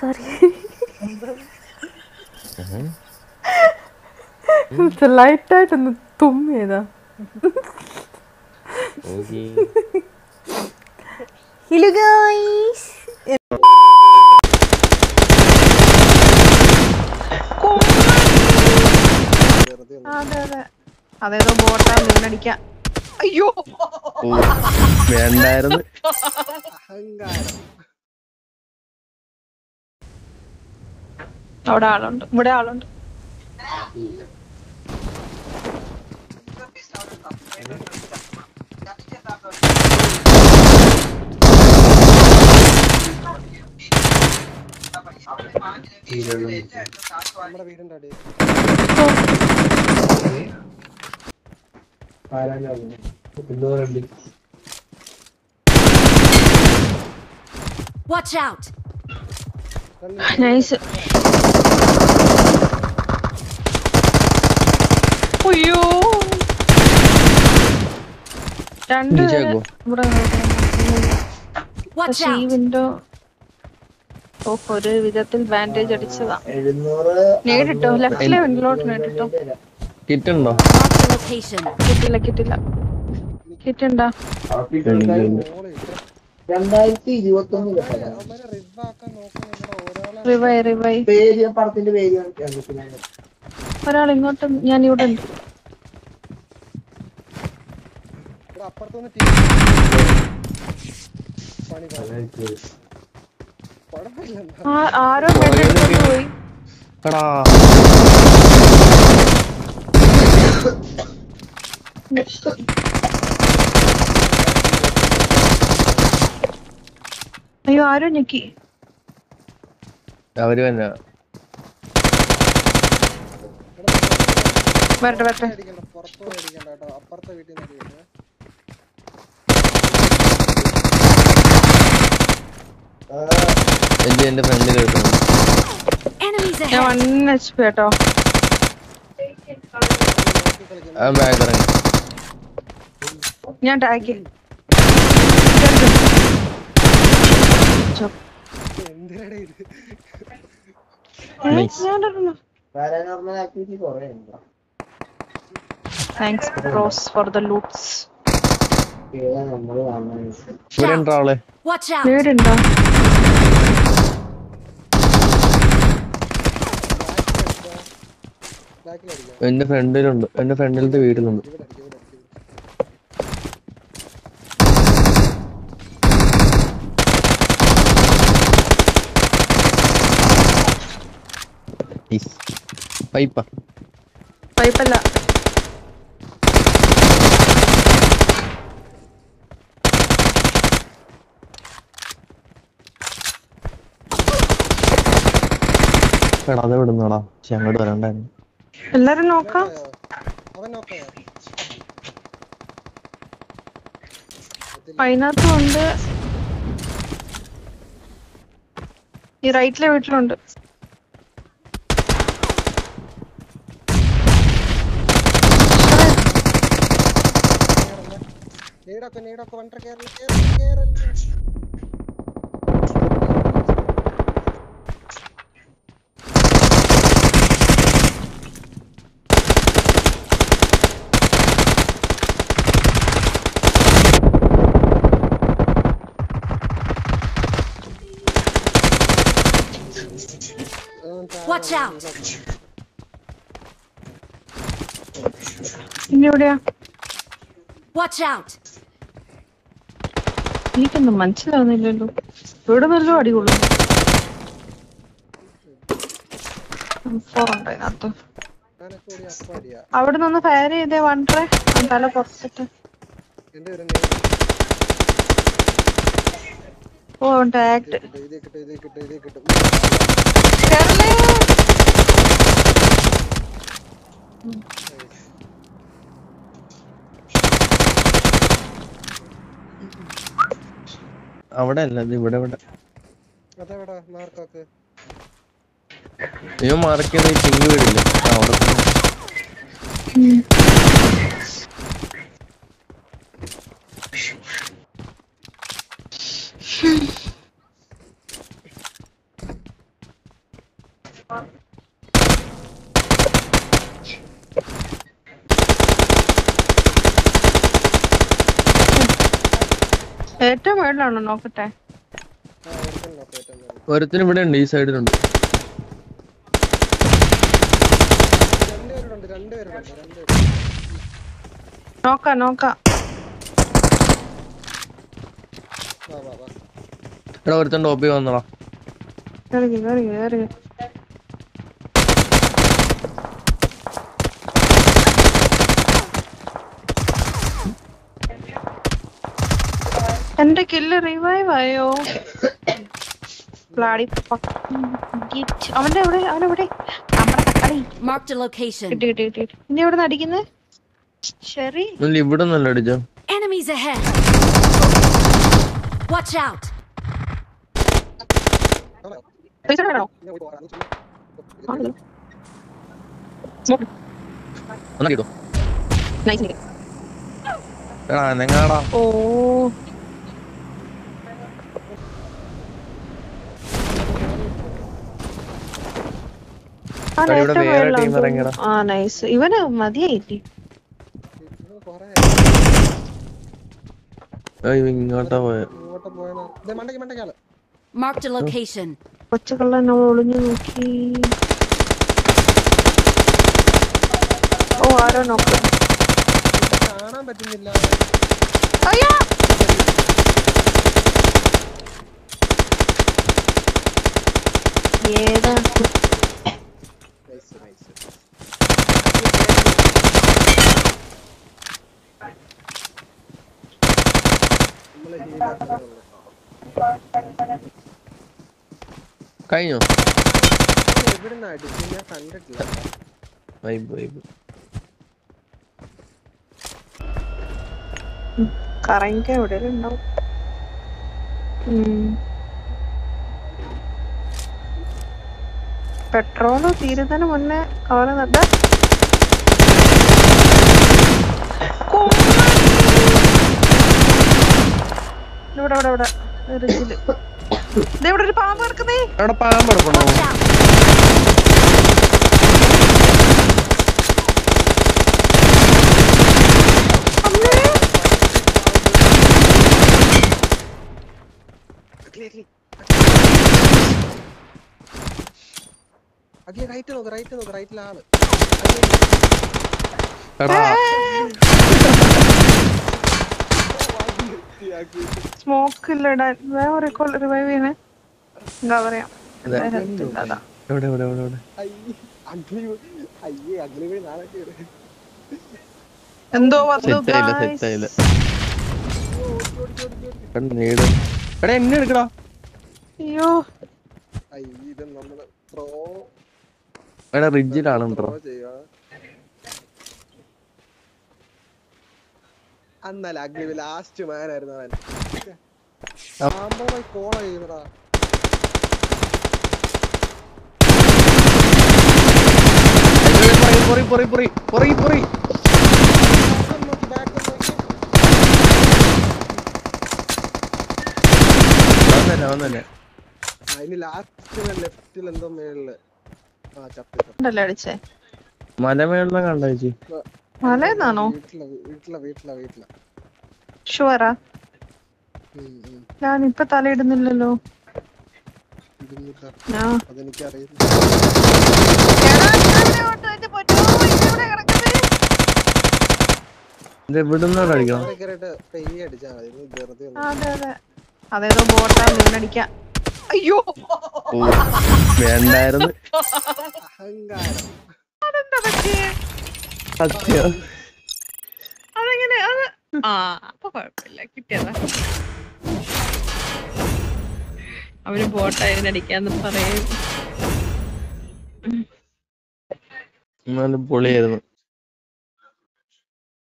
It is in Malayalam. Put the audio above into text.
സോറി ലൈറ്റായിട്ടൊന്ന് തുമ്മിയതാ ഓക്കേ ഹലോ ഗൈസ് അതെ അതെ അതേതോ ബോട്ടാ വീണടിക്കാം അയ്യോ ഓ വേണ്ടായിരുന്നു അഹങ്കാരം അവിടെ ആളുണ്ട് ഇവിടെ ആളുണ്ട് നമ്മുടെ വീടിന്റെ അടി Watch out! നൈസ് അയ്യോ രണ്ട് പേര് തിരിച്ചേക്കോ? ഇവിടെ Watch പക്ഷെ ഈ out! വിൻഡോ ഓ ഒരു വിധത്തിൽ ബാൻഡേജ് അടിച്ചതാ നേടിട്ടോ ലെഫ്റ്റിലെ വിൻഡിലോട്ട് നേടിട്ടോ കിറ്റുണ്ടോ Mark the location. കിട്ടില്ല കിട്ടില്ല കിട്ടുണ്ടോ മോള് ഇത്ര രണ്ടായിരത്തി ഇരുപത്തി ഒന്നില് അവന്മാരെ റിവാക്കാൻ നോക്കുന്നുണ്ടോ ഒരാളെ റിവൈ റിവൈ പേര് പടത്തിന്റെ പേര് കാണിക്കാൻ പറ്റുന്നത് ഒരാൾ ഇങ്ങോട്ടും ഞാൻ ഇവിടെ ഉണ്ട് ഇവിടെ അപ്പുറത്തുനിന്ന് ടീം പണി പാളി. കുഴപ്പമില്ല എന്താ ആ- ആരോ വെള്ളെടുത്തോണ്ട് പോയി എടാ അയ്യോ ആരോ ഞെക്കി അവര് തന്നെ വരട്ടെ വരട്ടെ അടിക്കണ്ട പുറത്തു പോയി അടിക്കണ്ട കേട്ടോ അപ്പുറത്തെ വീട്ടിൽ നിന്ന് അടിക്കണ്ടേ എന്റെ എന്റെ ഫ്രണ്ടിൽ കിട്ടുന്നു Enemies ഞാൻ ahead! വൺ എച്ച് പി കേട്ടോ നോക്കി കളിക്കുന്നു ആ ബാഗ് ഇറങ്ങി ഞാൻ ടാഗ് എന്തിനാണ് ഇത് Nice. പാരാനോർമൽ ആക്ടിവിറ്റി കുറെ ഉണ്ടോ thanks bros for the loots കേടാ നമ്മള് കാണാൻ ഇവിടെ ഉണ്ടോ ആള് Watch out! വീടുണ്ടോ ബാക്കിൽ അടിക്കാം എന്റെ ഫ്രണ്ടിലുണ്ട് എന്റെ ഫ്രണ്ടിലത്തെ വീട്ടിലുണ്ട് ഇവിടെ അടിക്കാം ഇവിടെ അടിക്കാം പൈപ്പ പൈപ്പല്ല എടാ അത് വിടുന്നോടാ പക്ഷെ അങ്ങോട്ട് വരണ്ടായിരുന്നു എല്ലാരും നോക്കാം നോക്കായോ? അവൻ നോക്കായോ അതിനകത്തും ഉണ്ട് ഈ റൈറ്റിലെ വീട്ടിലുണ്ട് നീടൊക്കെ നീടൊക്കെ wonder Kerala Kerala Kerala Watch out! ഇനി എവിടെയാ Watch out! എനിക്കൊന്നും മനസ്സിലാവുന്നില്ലല്ലോ ഇവിടെ നല്ല അടികൊള്ളു ഉണ്ട് അതിനകത്ത് കൂടി അപ്പാടിയാ അവിടെ നിന്ന് ഫയർ ചെയ്തേ വണ്ടേ തല പുറത്തിട്ട് എന്റെ ഒരു ഓ ടാക്ട് കിട്ടും ഇതേ കിട്ടും ഇതേ കിട്ടും ഇതേ കിട്ടും അവിടെ അല്ല ഇത് ഇവിടെ ഇവിടെ അതെവിടാ മാർക്കൊക്കെ അയ്യോ മാർക്കിയത് ഈ ചിങ്ക് വീടില്ലേ ആ അവിടെ തന്നെ. ഏറ്റവും മേളിലാണോ നോക്കട്ടെ ആ ഒരുത്തൻ നോക്കാം ഏറ്റവും മേളിൽ. ഒരുത്തിന് ഇവിടെ ഉണ്ട് ഈ സൈഡിലുണ്ട് രണ്ടുപേരുണ്ട് രണ്ടുപേരുണ്ട് രണ്ടുപേരുണ്ട് നോക്കാം നോക്കാം വാ വാ വാ എടാ ഒരുത്തൻ ടോപ്പി വന്നടാ കേറി കേറി കേറി എന്റെ കില്ല് റിവൈവ് ആയോ ബ്ലാഡി ഗിറ്റ് അവന്റെ എവിടെ അവനെവിടെ നമ്മുടെ തക്കാളി Marked a location. കിട്ടി കിട്ടി കിട്ടി കിട്ടി. ഇനി എവിടെ അടിക്കുന്നത് ശരി ഇല്ല ഇവിടെ നല്ല അടിച്ചോ Enemies ahead. Watch out. അവിടെ. പൈസ വേണോ ഞാൻ പോയി പോരാ. നീ ചുമ്മാ. ആണല്ലോ സ്മോക്ക് എന്നാ കിട്ടോ നൈസ് എടാ നിങ്ങളാടാ ഓ ആ, എടാ, ഇവിടെ ഏറ്റവും വേറെ മേളിലാന്ന് team തോന്നുന്നു. ഇറങ്ങിയെടാ. ആ നൈസ് ഇവന് മതിയായില്ലേ ഇത് കുറേ ഏയ്, ഇങ്ങോട്ടാ പോയ ഇങ്ങോട്ട് പോയെന്നാ ദേ മണ്ടയ്ക്ക് മണ്ടയ്ക്കാള് Marked a location. കൊച്ചുകള്ളൻ നമ്മൾ ഒളിഞ്ഞു നോക്കി ഓ ആരോ നോക്ക് ഇത് കാണാൻ പറ്റുന്നില്ല അയ്യോ ഏതാ നൈസ് നൈസ് നമ്മള് ഹീലാക്കുന്നുള്ളൂ കഴിഞ്ഞോ എവിടുന്നാ അടിച്ച് ഞാൻ കണ്ടിട്ടില്ല വൈബ് വൈബ് കറങ്ങി എവിടെയെങ്കിലും ഉണ്ടാവും പെട്രോള് തീരുന്നതിന് മുന്നേ കവറ് നട്ട ഇവിടെ ഇവിടെ ഇവിടെ റിജില് ദേ ഇവിടെ ഒരു പാമ്പ് കിടക്കുന്നേ അവിടെ പാമ്പ് കിടപ്പുണ്ടോ Watch out. അമ്മേ അഖിലേ, അഖിലേ. അഖിലേ റൈറ്റ് നോക്ക് റൈറ്റ് നോക്ക് റൈറ്റിൽ ആള് എടാ സ്മോക്ക് ഇല്ല ഇടാൻ വേറെ റിവൈവ് ചെയ്യണേ എന്താ പറയാ ഇതെ. ഹെൽത്ത് ഇല്ലാതാ എവിടെ എവിടെ എവിടെ എവിടെ അയ്യേ അഖിലേ അയ്യേ അഖിലേ പോയി നാളെ എന്തോ വന്നു സെറ്റായില്ല guys. സെറ്റായില്ല നീട് എടാ എന്നെ എടുക്കടാ അയ്യോ അയ്യേ ഇത് നമ്മള് ത്രോ എടാ റിഡ്ജിലാണ് ത്രോ കേട്ടോ ചെയ്യുക അന്നല്ല അഗ്നി ലാസ്റ്റ് മാൻ ആയിരുന്നു അവൻ സാമ്പമായി കോള ചെയ്യുന്നടാ പൊറി പൊറി പൊറി പൊറി പൊറി നോക്കി ബാക്ക് നോക്കി അവൻ തന്നെ അവൻ തന്നെ അതിന് ലാസ്റ്റ് ലെഫ്റ്റിൽ എന്തോ മേളില് ആ ചപ്പി ചപ്പി. ഉണ്ടല്ലേ അടിച്ചേ മലമേളിലെ കണ്ട ചേച്ചി മലയെന്നാണോ വീട്ടിലെ വീട്ടിലെ വീട്ടിലെ വീട്ടിലെ ഷുവറാ ഉം, ഉം. ഞാൻ ഇപ്പൊ തലയിടുന്നില്ലല്ലോ ഇടുന്നില്ല ഞാൻ അതെനിക്കറിയില്ല എടാ, ഇവിടെ ഓട്ടോ എന്റെ പൊന്നോ, ഇതെവിടെ കിടക്കുന്നെ? ഇത് എവിടുന്നാണ് അടിക്കണം അവിടെ കേറിയിട്ട് പെയ്യ് അടിച്ചാ മതി നീ വെറുതെ ആ, അതെ അതെ അതേതോ ബോട്ടാ നീനടിക്കാം അയ്യോ ഓ വേണ്ടായിരുന്നു അഹങ്കാരം അതെന്താ പറ്റിയേ സത്യം അതെങ്ങനെ അത് ആ അപ്പൊ കുഴപ്പമില്ല കിട്ടിയതാ അവര് ബോട്ടായിരുന്നു അടിക്കാന്ന് പറയും എന്നാലും പൊളിയായിരുന്നു